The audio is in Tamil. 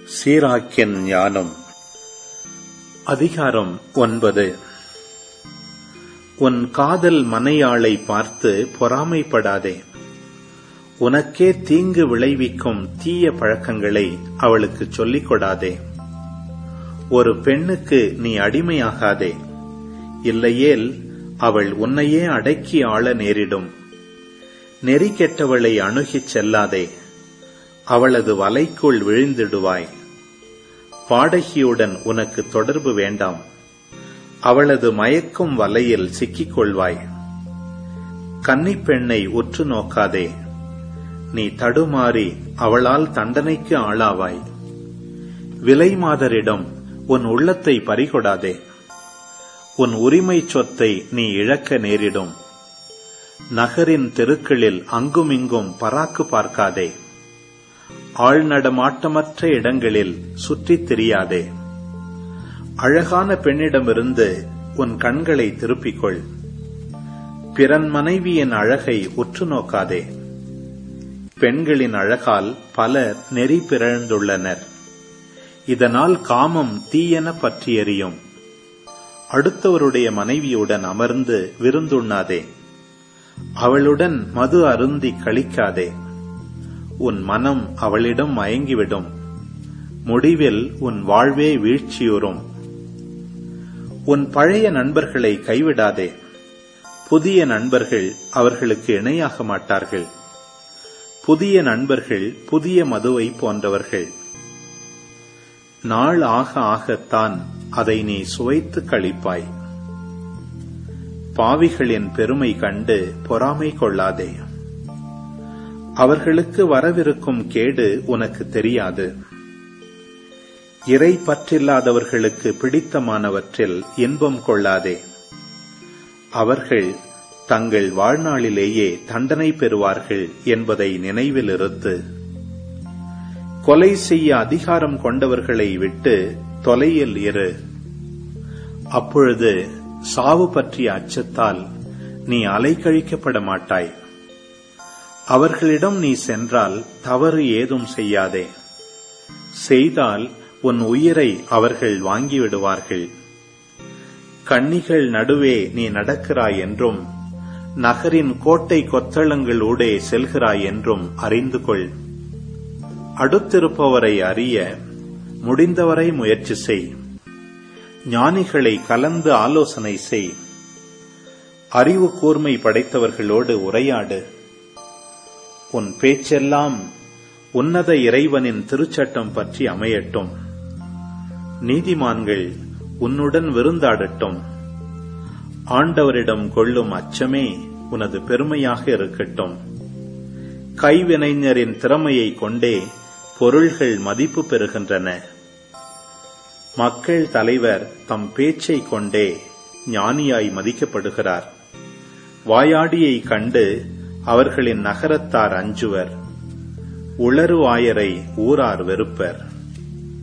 சீராக்கின் ஞானம் அதிகாரம் ஒன்பது உன் காதல் மனையாளை பார்த்து பொறாமைப்படாதே உனக்கே தீங்கு விளைவிக்கும் தீய பழக்கங்களை அவளுக்கு சொல்லிக் கொடாதே ஒரு பெண்ணுக்கு நீ அடிமையாகாதே இல்லையேல் அவள் உன்னையே அடக்கி ஆள நேரிடும் நெறி கெட்டவளை அணுகிச் செல்லாதே அவளது வலைக்குள் விழுந்திடுவாய் பாடகியுடன் உனக்கு தொடர்பு வேண்டாம் அவளது மயக்கும் வலையில் சிக்கிக் கொள்வாய் கன்னிப்பெண்ணை உற்று நோக்காதே நீ தடுமாறி அவளால் தண்டனைக்கு ஆளாவாய் விலை மாதரிடம் உன் உள்ளத்தை பறிகொடாதே உன் உரிமை சொத்தை நீ இழக்க நேரிடும் நகரின் தெருக்களில் அங்குமிங்கும் பராக்கு பார்க்காதே ஆழ்நடமாட்டமற்ற இடங்களில் சுற்றித் திரியாதே அழகான பெண்ணிடமிருந்து உன் கண்களை திருப்பிக்கொள் பிறன் மனைவியின் அழகை உற்று நோக்காதே பெண்களின் அழகால் பலர் நெறி பிறழ்ந்துள்ளனர் இதனால் காமம் தீயென பற்றி எறியும் அடுத்தவருடைய மனைவியுடன் அமர்ந்து விருந்துண்ணாதே அவளுடன் மது அருந்தி கழிக்காதே உன் மனம் அவளிடம் மயங்கிவிடும் முடிவில் உன் வாழ்வே வீழ்ச்சியுறும் உன் பழைய நண்பர்களை கைவிடாதே புதிய நண்பர்கள் அவர்களுக்கு இணையாக மாட்டார்கள் புதிய நண்பர்கள் புதிய மதுவை போன்றவர்கள் நாள் ஆக ஆகத்தான் அதை நீ சுவைத்து கழிப்பாய் பாவிகளின் பெருமை கண்டு பொறாமை கொள்ளாதே அவர்களுக்கு வரவிருக்கும் கேடு உனக்கு தெரியாது இறை பற்றில்லாதவர்களுக்கு பிடித்தமானவற்றில் இன்பம் கொள்ளாதே அவர்கள் தங்கள் வாழ்நாளிலேயே தண்டனை பெறுவார்கள் என்பதை நினைவில் இருத்து கொலை செய்ய அதிகாரம் கொண்டவர்களை விட்டு தொலையில் இரு அப்பொழுது சாவு பற்றிய அச்சத்தால் நீ அலைக்கழிக்கப்பட மாட்டாய் அவர்களிடம் நீ சென்றால் தவறு ஏதும் செய்யாதே செய்தால் உன் உயிரை அவர்கள் வாங்கிவிடுவார்கள் கண்ணிகள் நடுவே நீ நடக்கிறாய் என்றும் நகரின் கோட்டை கொத்தளங்களூடே செல்கிறாய் என்றும் அறிந்து கொள் அடுத்திருப்பவரை அறிய முடிந்தவரை முயற்சி செய் ஞானிகளை கலந்து ஆலோசனை செய் அறிவு கூர்மை படைத்தவர்களோடு உரையாடு உன் பேச்செல்லாம் உன்னத இறைவனின் திருச்சட்டம் பற்றி அமையட்டும் நீதிமான்கள் உன்னுடன் விருந்தாடட்டும் ஆண்டவரிடம் கொள்ளும் அச்சமே உனது பெருமையாக இருக்கட்டும் கைவினைஞரின் திறமையை கொண்டே பொருள்கள் மதிப்பு பெறுகின்றன மக்கள் தலைவர் தம் பேச்சை கொண்டே ஞானியாய் மதிக்கப்படுகிறார் வாயாடியை கண்டு அவர்களின் நகரத்தார் அஞ்சுவர் உளறுவாயரை ஊரார் வெறுப்பர்